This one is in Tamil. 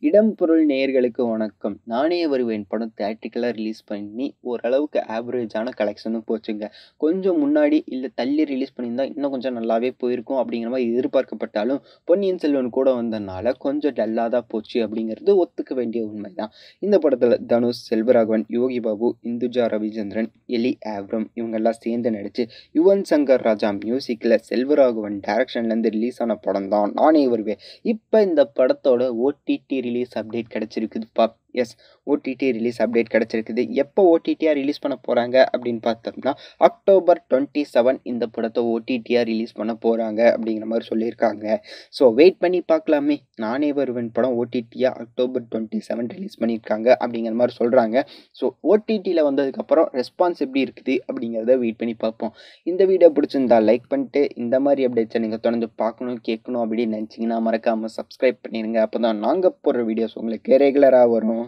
இடம் பொருள் நேயர்களுக்கு வணக்கம் நானே வருவேன் படம் தேட்டிக்கலாக ரிலீஸ் பண்ணி ஓரளவுக்கு ஆவரேஜான கலெக்ஷனும் போச்சுங்க கொஞ்சம் முன்னாடி இல்லை தள்ளி ரிலீஸ் பண்ணியிருந்தா இன்னும் கொஞ்சம் நல்லாவே போயிருக்கும் அப்படிங்கிற மாதிரி எதிர்பார்க்கப்பட்டாலும் பொன்னியின் செல்வன் கூட வந்தனால கொஞ்சம் டல்லாக தான் போச்சு அப்படிங்கிறது ஒத்துக்க வேண்டிய உண்மை தான் இந்த படத்தில் தனுஷ் செல்வராகவன் யோகி பாபு இந்துஜா ரவிச்சந்திரன் எலி ஆவ்ரம் இவங்கெல்லாம் சேர்ந்து நடித்து யுவன் சங்கர் ராஜா மியூசிக்கில் செல்வராகவன் டைரக்ஷன்லேருந்து ரிலீஸ் ஆன படம் தான் நானே வருவேன் இப்போ இந்த படத்தோட ஓடிடி ரிலீஸ் அப்டேட் கிடச்சிருக்குதுப்பா எஸ் ஓடிடி ரிலீஸ் அப்டேட் கிடச்சிருக்குது எப்போ ஓடிடியாக ரிலீஸ் பண்ண போகிறாங்க அப்படின்னு பார்த்தோம்னா அக்டோபர் டுவெண்ட்டி செவன் இந்த படத்தை ஓடிடியாக ரிலீஸ் பண்ண போகிறாங்க அப்படிங்கிற மாதிரி சொல்லியிருக்காங்க ஸோ வெயிட் பண்ணி பார்க்கலாமே நானே வருவேன் படம் ஓடிடியாக அக்டோபர் டுவெண்ட்டி செவன் ரிலீஸ் பண்ணியிருக்காங்க அப்படிங்கிற மாதிரி சொல்கிறாங்க ஸோ ஓடிடியில் வந்ததுக்கப்புறம் ரெஸ்பான்ஸ் எப்படி இருக்குது அப்படிங்கிறத வெயிட் பண்ணி பார்ப்போம் இந்த வீடியோ பிடிச்சிருந்தா லைக் பண்ணிட்டு இந்த மாதிரி அப்டேட்ஸை நீங்கள் தொடர்ந்து பார்க்கணும் கேட்கணும் அப்படின்னு நினச்சிங்கன்னா மறக்காமல் சப்ஸ்கிரைப் பண்ணிடுங்க அப்போ தான் நாங்கள் போடுற வீடியோஸ் உங்களுக்கு ரெகுலராக வரும்